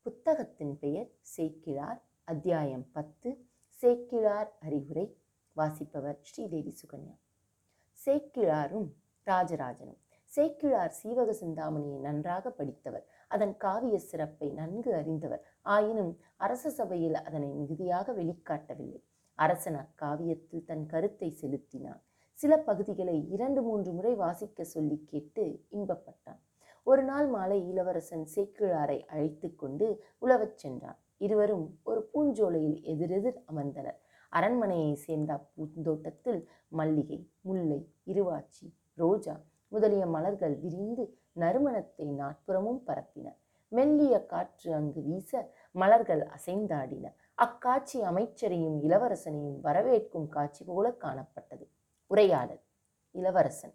புத்தகத்தின் பெயர் சேக்கிழார் அத்தியாயம் பத்து சேக்கிழார் அறிவுரை வாசிப்பவர் ஸ்ரீதேவி சுகன்யா சேக்கிழாரும் ராஜராஜனும் சேக்கிழார் சீவக சிந்தாமணியை நன்றாக படித்தவர் அதன் காவிய சிறப்பை நன்கு அறிந்தவர் ஆயினும் அரச சபையில் அதனை மிகுதியாக வெளிக்காட்டவில்லை அரசன் அக்காவியத்தில் தன் கருத்தை செலுத்தினான் சில பகுதிகளை இரண்டு மூன்று முறை வாசிக்க சொல்லி கேட்டு இன்பப்பட்டான் ஒரு நாள் மாலை இளவரசன் சேக்கிழாரை அழைத்து கொண்டு உழவச் சென்றான் இருவரும் ஒரு பூஞ்சோலையில் எதிரெதிர் அமர்ந்தனர் அரண்மனையை சேர்ந்த பூந்தோட்டத்தில் மல்லிகை முல்லை இருவாச்சி ரோஜா முதலிய மலர்கள் விரிந்து நறுமணத்தை நாட்புறமும் பரப்பின மெல்லிய காற்று அங்கு வீச மலர்கள் அசைந்தாடின அக்காட்சி அமைச்சரையும் இளவரசனையும் வரவேற்கும் காட்சி போல காணப்பட்டது உரையாடல் இளவரசன்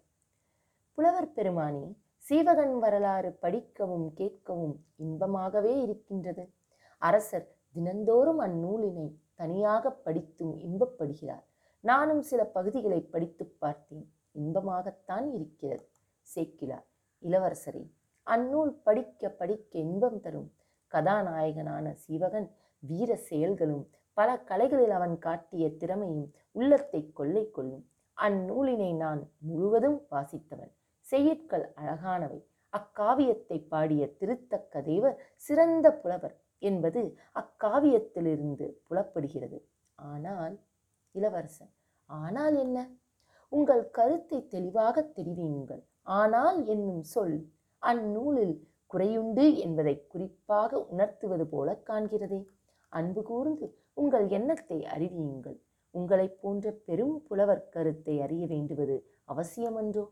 புலவர் பெருமானே சீவகன் வரலாறு படிக்கவும் கேட்கவும் இன்பமாகவே இருக்கின்றது அரசர் தினந்தோறும் அந்நூலினை தனியாக படித்தும் இன்பப்படுகிறார் நானும் சில பகுதிகளை படித்து பார்த்தேன் இன்பமாகத்தான் இருக்கிறது சேக்கிழார் இளவரசரே அந்நூல் படிக்க படிக்க இன்பம் தரும் கதாநாயகனான சீவகன் வீர செயல்களும் பல கலைகளில் அவன் காட்டிய திறமையும் உள்ளத்தை கொள்ளை கொள்ளும் அந்நூலினை நான் முழுவதும் வாசித்தவன் செய்யுட்கள் அழகானவை அக்காவியத்தை பாடிய திருத்தக்க தேவர் சிறந்த புலவர் என்பது அக்காவியத்திலிருந்து புலப்படுகிறது ஆனால் இளவரசன் ஆனால் என்ன உங்கள் கருத்தை தெளிவாக தெரிவியுங்கள் ஆனால் என்னும் சொல் அந்நூலில் குறையுண்டு என்பதை குறிப்பாக உணர்த்துவது போல காண்கிறதே அன்பு கூர்ந்து உங்கள் எண்ணத்தை அறிவியுங்கள் உங்களைப் போன்ற பெரும் புலவர் கருத்தை அறிய வேண்டுவது அவசியமன்றோ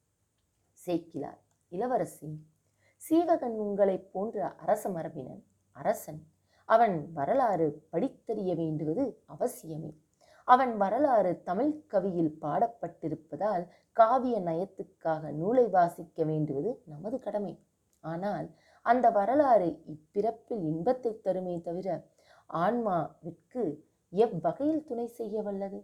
சேக்கிலார் இளவரசி சீவகன் உங்களைப் போன்ற அரச மரபினன் அரசன் அவன் வரலாறு படித்தறிய வேண்டுவது அவசியமே அவன் வரலாறு தமிழ் கவியில் பாடப்பட்டிருப்பதால் காவிய நயத்துக்காக நூலை வாசிக்க வேண்டுவது நமது கடமை ஆனால் அந்த வரலாறு இப்பிறப்பில் இன்பத்தை தருமே தவிர ஆன்மாவிற்கு எவ்வகையில் துணை செய்ய வல்லது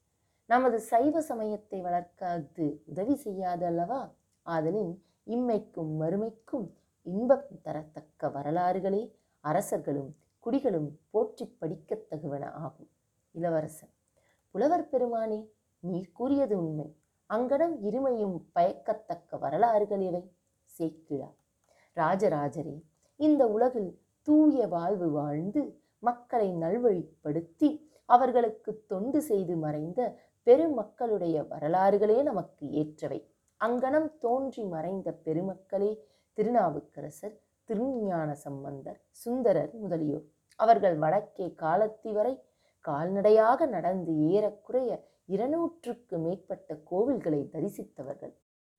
நமது சைவ சமயத்தை வளர்க்க அது உதவி செய்யாது அல்லவா ஆதலின் இம்மைக்கும் மறுமைக்கும் இன்பம் தரத்தக்க வரலாறுகளே அரசர்களும் குடிகளும் போற்றி படிக்கத்தகுவன ஆகும் இளவரசன் புலவர் பெருமானே நீர் கூறியது உண்மை அங்கனம் இருமையும் பயக்கத்தக்க வரலாறுகள் இவை சேக்கிழார் ராஜராஜரே இந்த உலகில் தூய வாழ்வு வாழ்ந்து மக்களை நல்வழிப்படுத்தி அவர்களுக்கு தொண்டு செய்து மறைந்த பெருமக்களுடைய வரலாறுகளே நமக்கு ஏற்றவை அங்கனம் தோன்றி மறைந்த பெருமக்களே திருநாவுக்கரசர் திருஞான சம்பந்தர் சுந்தரர் முதலியோர் அவர்கள் வடக்கே காலத்தி வரை கால்நடையாக நடந்து ஏறக்குறைய இருநூற்றுக்கு மேற்பட்ட கோவில்களை தரிசித்தவர்கள்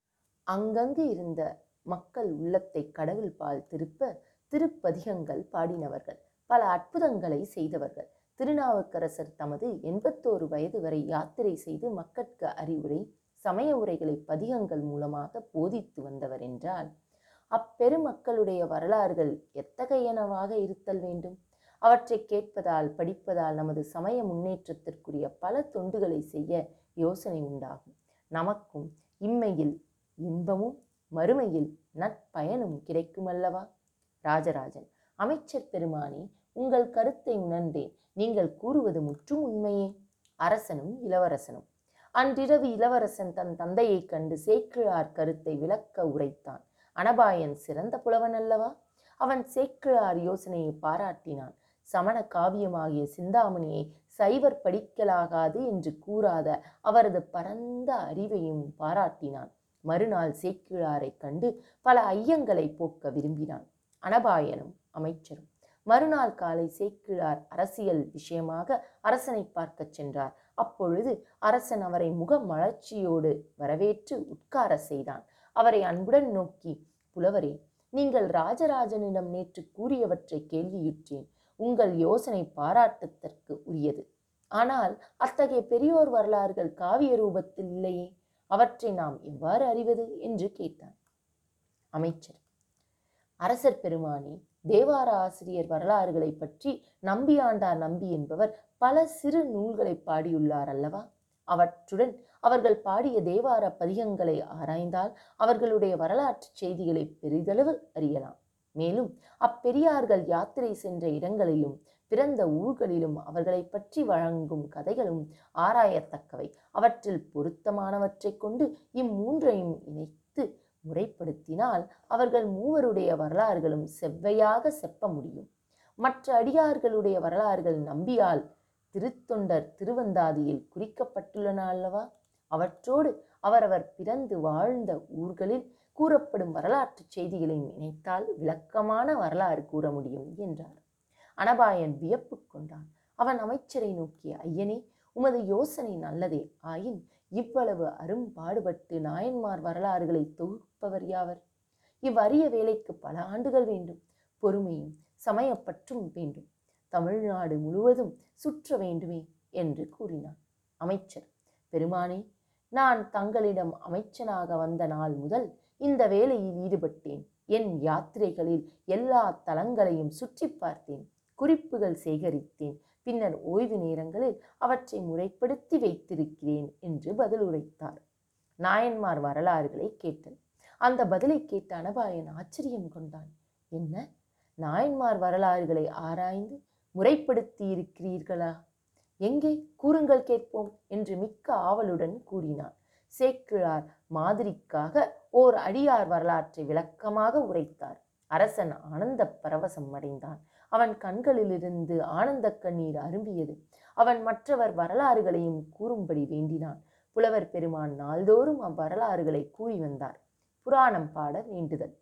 அங்கங்கு இருந்த மக்கள் உள்ளத்தை கடவுள் பால் திருப்ப திருப்பதிகங்கள் பாடினவர்கள் பல அற்புதங்களை செய்தவர்கள் திருநாவுக்கரசர் தமது எண்பத்தோரு வயது வரை யாத்திரை செய்து மக்கட்கு அறிவுரை சமய உரைகளை பதிகங்கள் மூலமாக போதித்து வந்தவர் என்றால் அப்பெருமக்களுடைய வரலாறுகள் எத்தகையனவாக இருத்தல் வேண்டும் அவற்றை கேட்பதால் படிப்பதால் நமது சமய முன்னேற்றத்திற்குரிய பல தொண்டுகளை செய்ய யோசனை உண்டாகும் நமக்கும் இம்மையில் இன்பமும் மறுமையில் நற்பயனும் கிடைக்குமல்லவா ராஜராஜன் அமைச்சர் பெருமானே உங்கள் கருத்தை உணர்ந்தேன் நீங்கள் கூறுவது முற்றும் உண்மையே அரசனும் இளவரசனும் அன்றிரவு இளவரசன் தன் தந்தையைக் கண்டு சேக்கிழார் கருத்தை விளக்க உரைத்தான் அனபாயன் சிறந்த புலவன் அல்லவா அவன் சேக்கிழார் யோசனையை பாராட்டினான் சமண காவியமாகிய சிந்தாமணியை சைவர் படிக்கலாகாது என்று கூறாத அவரது பரந்த அறிவையும் பாராட்டினான் மறுநாள் சேக்கிழாரைக் கண்டு பல ஐயங்களை போக்க விரும்பினான் அனபாயனும் அமைச்சரும் மறுநாள் காலை சேக்கிழார் அரசியல் விஷயமாக அரசனை பார்க்கச் சென்றார் அப்பொழுது அரசன் அவரை முக மலர்ச்சியோடு வரவேற்று உட்கார செய்தான் அவரை அன்புடன் நோக்கி புலவரே நீங்கள் ராஜராஜனிடம் நேற்று கூறியவற்றை கேள்வியுற்றேன் உங்கள் யோசனை பாராட்டத்திற்கு உரியது ஆனால் அத்தகைய பெரியோர் வரலாறுகள் காவிய ரூபத்தில் இல்லையே அவற்றை நாம் எவ்வாறு அறிவது என்று கேட்டான் அமைச்சர் அரசர் பெருமானே தேவார ஆசிரியர் வரலாறுகளை பற்றி நம்பியாண்டார் நம்பி என்பவர் பல சிறு நூல்களை பாடியுள்ளார் அல்லவா அவற்றுடன் அவர்கள் பாடிய தேவார பதிகங்களை ஆராய்ந்தால் அவர்களுடைய வரலாற்று செய்திகளை பெரிதளவு அறியலாம் மேலும் அப்பெரியார்கள் யாத்திரை சென்ற இடங்களிலும் பிறந்த ஊர்களிலும் அவர்களை பற்றி வழங்கும் கதைகளும் ஆராயத்தக்கவை அவற்றில் பொருத்தமானவற்றைக் கொண்டு இம்மூன்றையும் இணைத்து முறைப்படுத்தினால் அவர்கள் மூவருடைய வரலாறுகளும் செவ்வையாக செப்ப முடியும் மற்ற அடியார்களுடைய வரலாறுகள் நம்பியால் திருத்தொண்டர் திருவந்தாதியில் குறிக்கப்பட்டுள்ளன அல்லவா அவற்றோடு அவரவர் பிறந்து வாழ்ந்த ஊர்களில் கூறப்படும் வரலாற்றுச் செய்திகளையும் இணைத்தால் விளக்கமான வரலாறு கூற முடியும் என்றார் அனபாயன் வியப்பு கொண்டான் அவன் அமைச்சரை நோக்கிய ஐயனே உமது யோசனை நல்லதே ஆயின் இவ்வளவு அரும்பாடுபட்டு நாயன்மார் வரலாறுகளை தொகுப்பவர் யாவர் இவ்வரிய வேலைக்கு பல ஆண்டுகள் வேண்டும் பொறுமையும் சமயப்பற்றும் வேண்டும் தமிழ்நாடு முழுவதும் சுற்ற வேண்டுமே என்று கூறினான் அமைச்சர் பெருமானே நான் தங்களிடம் அமைச்சனாக வந்த நாள் முதல் இந்த வேலையில் ஈடுபட்டேன் என் யாத்திரைகளில் எல்லா தலங்களையும் சுற்றி பார்த்தேன் குறிப்புகள் சேகரித்தேன் பின்னர் ஓய்வு நேரங்களில் அவற்றை முறைப்படுத்தி வைத்திருக்கிறேன் என்று பதில் உரைத்தார் நாயன்மார் வரலாறுகளை கேட்டல் அந்த பதிலை கேட்ட அனபாயன் ஆச்சரியம் கொண்டான் என்ன நாயன்மார் வரலாறுகளை ஆராய்ந்து முறைப்படுத்தி இருக்கிறீர்களா எங்கே கூறுங்கள் கேட்போம் என்று மிக்க ஆவலுடன் கூறினான் சேக்கிழார் மாதிரிக்காக ஓர் அடியார் வரலாற்றை விளக்கமாக உரைத்தார் அரசன் ஆனந்த பரவசம் அடைந்தான் அவன் கண்களிலிருந்து ஆனந்த கண்ணீர் அரும்பியது அவன் மற்றவர் வரலாறுகளையும் கூறும்படி வேண்டினான் புலவர் பெருமான் நாள்தோறும் அவ்வரலாறுகளை கூறி வந்தார் புராணம் பாட வேண்டுதல்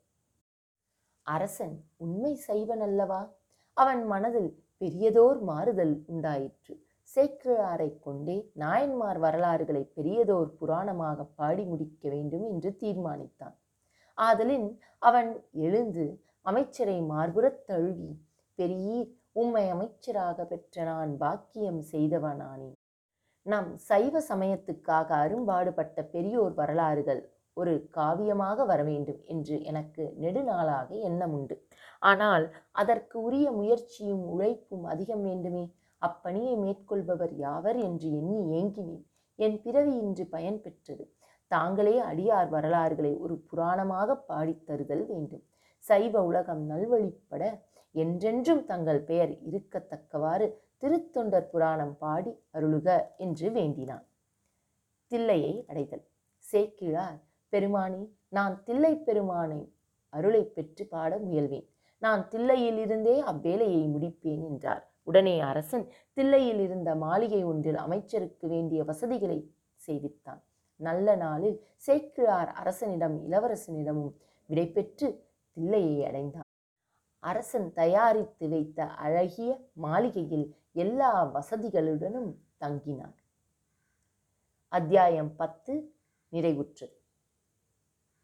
அரசன் உண்மை செய்வன் அல்லவா அவன் மனதில் பெரியதோர் மாறுதல் உண்டாயிற்று சேக்கிழாரைக் கொண்டே நாயன்மார் வரலாறுகளை பெரியதோர் புராணமாக பாடி முடிக்க வேண்டும் என்று தீர்மானித்தான் ஆதலின் அவன் எழுந்து அமைச்சரை மார்புறத் தழுவி பெரியீர் உம்மை அமைச்சராக பெற்ற நான் பாக்கியம் செய்தவனானேன் நம் சைவ சமயத்துக்காக அரும்பாடுபட்ட பெரியோர் வரலாறுகள் ஒரு காவியமாக வர வேண்டும் என்று எனக்கு நெடுநாளாக எண்ணம் உண்டு ஆனால் அதற்கு உரிய முயற்சியும் உழைப்பும் அதிகம் வேண்டுமே அப்பணியை மேற்கொள்பவர் யாவர் என்று எண்ணி ஏங்கினேன் என் பிறவி இன்று பயன் பெற்றது தாங்களே அடியார் வரலாறுகளை ஒரு புராணமாக பாடித் தருதல் வேண்டும் சைவ உலகம் நல்வழிப்பட என்றென்றும் தங்கள் பெயர் இருக்கத்தக்கவாறு திருத்தொண்டர் புராணம் பாடி அருளுக என்று வேண்டினான் தில்லையை அடைதல் சேக்கிழார் பெருமானி நான் தில்லை பெருமானை அருளை பெற்று பாட முயல்வேன் நான் தில்லையில் இருந்தே அவ்வேலையை முடிப்பேன் என்றார் உடனே அரசன் தில்லையில் இருந்த மாளிகை ஒன்றில் அமைச்சருக்கு வேண்டிய வசதிகளை செய்வித்தான் நல்ல நாளில் சேக்கிழார் அரசனிடம் இளவரசனிடமும் விடைபெற்று தில்லையை அடைந்தான் அரசன் தயாரித்து வைத்த அழகிய மாளிகையில் எல்லா வசதிகளுடனும் தங்கினார் அத்தியாயம் பத்து நிறைவுற்றது